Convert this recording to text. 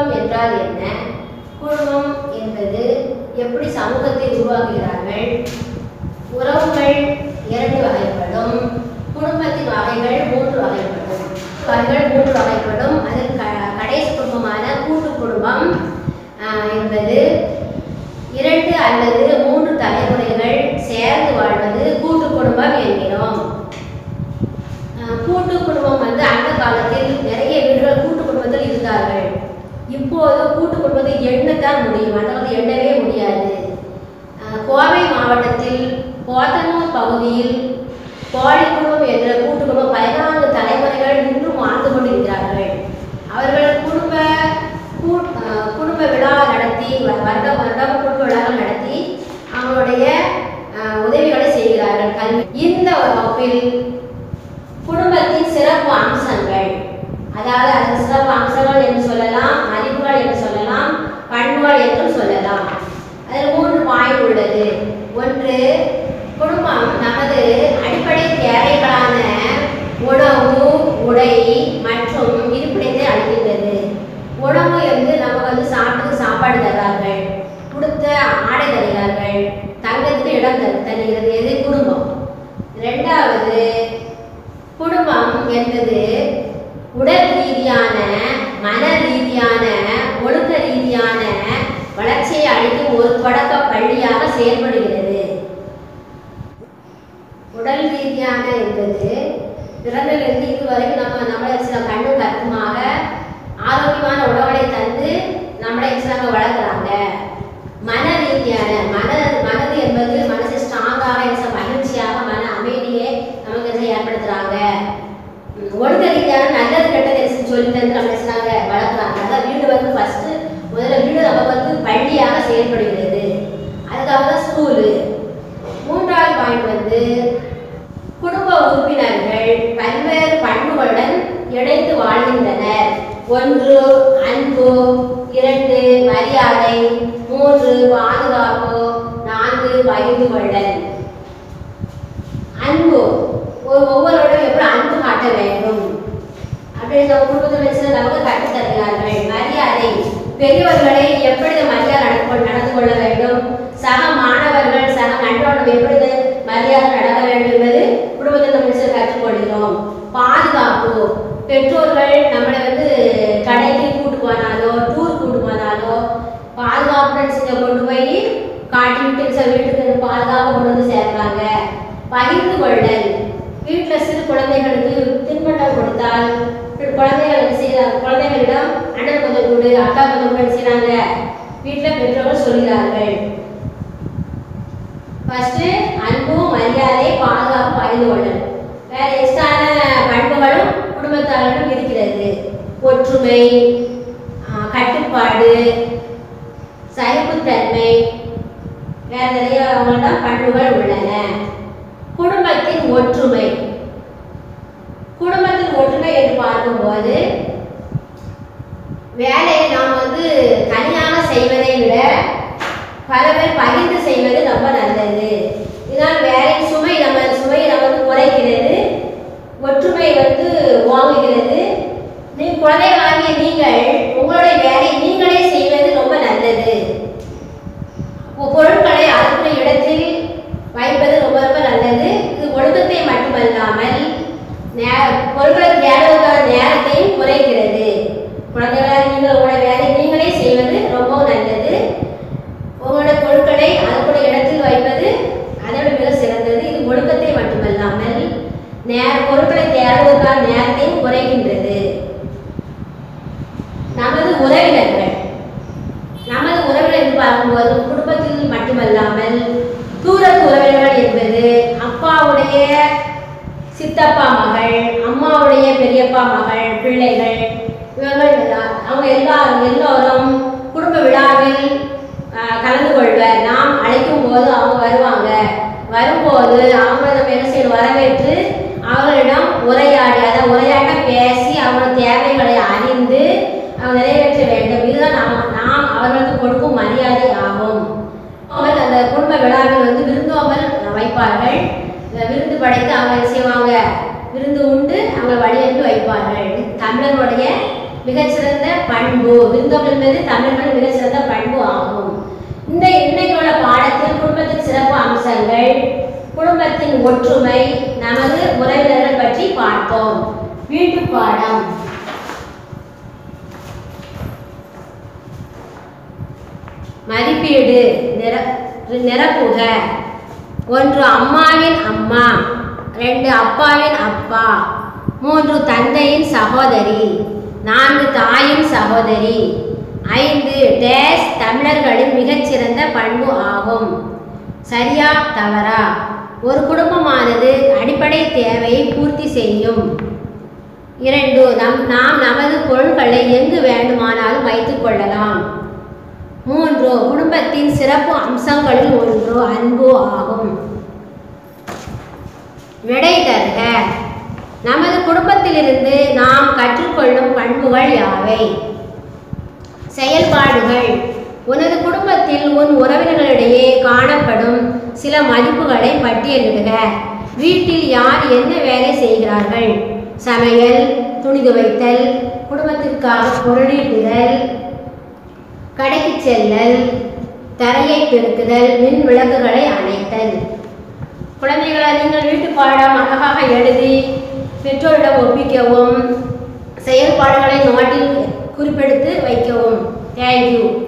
குடும்பம் என்றால் என்ன குடும்பம் என்பது எப்படி சமூகத்தை உருவாக்குகிறார்கள் உறவுகள் இரண்டு வகைப்படும் குடும்பத்தின் வகைகள் மூன்று வகைப்படும் வகைகள் மூன்று வகைப்படும் அதில் க கடைசி குடும்பமான கூட்டு குடும்பம் ஆஹ், என்பது இரண்டு அல்லது மூன்று தலைமுறைகள் சேர்ந்து வாழ்வது கூட்டு குடும்பம் என்கிறோம் ஆஹ், கூட்டு குடும்பம் வந்து அந்த காலத்தில் நிறைய வீடுகள் கூட்டு குடும்பத்தில் இருந்தார்கள் இப்போது கூட்டு குடும்பத்தை எண்ணத்தான் முடியும் அந்த காலத்தில் எண்ணவே முடியாது ஆஹ், கோவை மாவட்டத்தில் போத்தனூர் பகுதியில் கோழி குடும்பம் என்ற கூட்டு குடும்பம் பதினான்கு தலைமுறைகள் இன்றும் வாழ்ந்து கொண்டிருக்கிறார்கள் அவர்கள் குடும்ப கூ- ஆஹ், குடும்ப விழா நடத்தி வ- வருடம் வருடம் குடும்ப விழாக்கள் நடத்தி அவங்களுடைய ஆஹ், உதவிகளை செய்கிறார்கள் கல்வி இந்த வகுப்பில் குடும்பத்தின் சிறப்பு அம்சங்கள் அதாவது அதன் சிறப்பு அம்சங்கள் என்று சொல்லலாம் மதிப்புகள் என்று சொல்லலாம் பண்புகள் என்றும் சொல்லலாம் அதில் மூன்று பாயிண்ட் உள்ளது ஒன்று குடும்பம் நமது அடிப்படை தேவைகளான உணவு உடை மற்றும் இருப்பிடத்தை அளிக்கின்றது உணவு வந்து நமக்கு வந்து சாப்பிட்டு சாப்பாடு தருவார்கள் கொடுத்த ஆடை தருகிறார்கள் தங்கத்துக்கு இடம் தரு தருகிறது எது குடும்பம் ரெண்டாவது குடும்பம் என்பது உடல் ரீதியான மன ரீதியான ஒழுக்க ரீதியான வளர்ச்சியை அளிக்கும் ஒரு தொடக்க பள்ளியாக செயல்படுகிறது உடல் ரீதியான என்பது பிறந்திலிருந்து இதுவரைக்கும் நம்ம நம்மளை சில கண்ணு கருத்துமாக ஆரோக்கியமான உணவுகளை தந்து நம்மளை சிலங்க வளர்க்குறாங்க மன ரீதியான மன மனது என்பது மனசு ஸ்ட்ராங்காக இருக்க மகிழ்ச்சியாக மன அமைதியை நமக்கு இதை ஏற்படுத்துறாங்க உம், ஒழுக்க ரீதியான நல்லது கெட்டது எதுன்னு சொல்லி தந்து நம்ம செய்றாங்க வளர்க்குறாங்க அதான் வீடு வந்து ஃபர்ஸ்ட் முதல்ல வீடு நமக்கு வந்து பள்ளியாக செயல்படுகிறது அதுக்காக தான் ஸ்கூலு மூன்றாவது பாயிண்ட் வந்து குடும்ப உறுப்பினர்கள் பல்வேறு பண்புகளுடன் இணைந்து வாழ்கின்றனர் ஒன்று அன்பு இரண்டு மரியாதை மூன்று பாதுகாப்பு நான்கு பகிர்ந்து கொள்ளல் அன்பு ஒரு ஒவ்வொருவரும் எப்படி அன்பு காட்ட வேண்டும் அப்படின்னு நம்ம குடும்பத்தில் வச்சு நமக்கு கற்றுத் தருகிறார்கள் மரியாதை பெரியவர்களை எப்படி இந்த மரியாதை நடந்து கொள்- நடந்து கொள்ள வேண்டும் சக மாணவர்கள் சக நண்பர்கள் எப்படி இந்த மரியாதை நடக்க வேண்டும் என்பது குடும்பத்தில் நம்ம வச்சு கற்றுக்கொள்கிறோம் பாதுகாப்பு பெற்றோர்கள் நம்மளை வந்து கடைக்கு கூட்டு போனாலோ டூர் கூட்டு போனாலோ பாதுகாப்புடன் செஞ்ச கொண்டு போய் காட்டி விட்டு சில வீட்டுக்கு பாதுகாப்பாக கொண்டு வந்து சேர்க்கிறாங்க பகிர்ந்து கொள்ளல் வீட்டில் சிறு குழந்தைகளுக்கு தின்பண்டம் கொடுத்தால் குழந்தைகள் என்ன செய்கிறாங்க குழந்தைகளிடம் அண்ணன் கொஞ்சம் கொடு அக்கா கொஞ்சம் கொடு செய்கிறாங்க வீட்டில் பெற்றோர்கள் சொல்கிறார்கள் ஃபர்ஸ்ட் அன்பு மரியாதை பாதுகாப்பு பகிர்ந்து கொள்ளல் வேற எக்ஸ்ட்ரான பண்புகளும் குடும்பத்தாரிடம் இருக்கிறது ஒற்றுமை ஆஹ், கட்டுப்பாடு சகிப்புத்தன்மை வேற நிறைய அவங்களிடம் பண்புகள் உள்ளன குடும்பத்தின் ஒற்றுமை குடும்பத்தின் ஒற்றுமை என்று பார்க்கும்போது வேலையை நாம் வந்து தனியாக செய்வதை விட பல பேர் பகிர்ந்து செய்வது ரொம்ப நல்லது இதனால் வேலையின் சுமை நம்ம சுமையை நம்ம வந்து குறைக்கிறது ஒற்றுமை வந்து ஓங்குகிறது நீ குழந்தைகளாகிய நீங்கள் உங்களுடைய வேலையை நீங்களே செய்வது ரொம்ப நல்லது பொ- பொருட்களை அதற்குரிய இடத்தில் வைப்பது ரொம்ப ரொம்ப நல்லது இது ஒழுக்கத்தை மட்டுமல்லாமல் நே- பொருட்களை தேடுவதற்கான நேரத்தையும் குறைக்கிறது குழந்தைகளாக நீங்கள் உங்களுடைய வேலையை நீங்களே செய்வது ரொம்ப நல்லது உங்களுடைய பொருட்களை அதற்குரிய இடத்தில் வைப்பது அதை விட மிக சிறந்தது இது ஒழுக்கத்தை மட்டுமல்லாமல் நேர பொருட்களை தேடுவதற்கான நேரத்தையும் குறைக்கின்றது நமது உறவினர்கள் நமது உறவினர் என்று பார்க்கும்போது குடும்பத்தில் மட்டுமல்லாமல் தூரத்து உறவினர்கள் என்பது அப்பாவுடைய சித்தப்பா மகள் அம்மாவுடைய பெரியப்பா மகள் பிள்ளைகள் இவங்கள் எல்லாம் அவங்க எல்லாரும் எல்லோரும் குடும்ப விழாவில் ஆஹ், கலந்து கொள்வர் நாம் அழைக்கும் போது அவங்க வருவாங்க வரும்போது அவங்க நம்ம என்ன செய்யணும் வரவேற்று அவர்களிடம் உரையாடி அதை உரையாட பேசி அவங்களோட தேவைகளை அறிந்து அவங்க நிறைவேற்ற வேண்டும் இதுதான் நாம் நாம் அவர்களுக்கு கொடுக்கும் மரியாதை ஆகும் அவர்கள் அந்த குடும்ப விழாவில் வந்து விருந்தோம்பல் வைப்பார்கள் இந்த விருந்து படைத்து அவங்க என்ன செய்வாங்க விருந்து உண்டு அவங்க வழி அனுப்பி வைப்பார்கள் இது தமிழர்களுடைய மிகச்சிறந்த பண்பு விருந்தோம்பல் என்பது தமிழர்கள் மிகச்சிறந்த பண்பு ஆகும் இந்த இன்னைக்குள்ள பாடத்தில் குடும்பத்தின் சிறப்பு அம்சங்கள் குடும்பத்தின் ஒற்றுமை நமது உறவினர்கள் பற்றி பார்த்தோம் வீட்டு பாடம் மதிப்பீடு நிர நிரப்புக ஒன்று அம்மாவின் அம்மா ரெண்டு அப்பாவின் அப்பா மூன்று தந்தையின் சகோதரி நான்கு தாயின் சகோதரி ஐந்து டேஸ் தமிழர்களின் மிகச்சிறந்த பண்பு ஆகும் சரியா தவறா ஒரு குடும்பமானது அடிப்படை தேவையை பூர்த்தி செய்யும் இரண்டு நம் நாம் நமது பொருட்களை எங்கு வேண்டுமானாலும் வைத்துக் கொள்ளலாம் மூன்று குடும்பத்தின் சிறப்பு அம்சங்களில் ஒன்று அன்பு ஆகும் விடை தருக நமது குடும்பத்திலிருந்து நாம் கற்றுக்கொள்ளும் பண்புகள் யாவை செயல்பாடுகள் உனது குடும்பத்தில் உன் உறவினர்களிடையே காணப்படும் சில மதிப்புகளை பட்டியலிடுக வீட்டில் யார் என்ன வேலை செய்கிறார்கள் சமையல் துணி துவைத்தல் குடும்பத்திற்காக பொருளீட்டுதல் கடைக்கு செல்லல் தரையை பெருக்குதல் மின் விளக்குகளை அணைத்தல் குழந்தைகளை நீங்கள் வீட்டு பாடம் அழகாக எழுதி பெற்றோரிடம் ஒப்பிக்கவும் செயல்பாடுகளை நோட்டில் குறிப்பெடுத்து வைக்கவும் தேங்க்யூ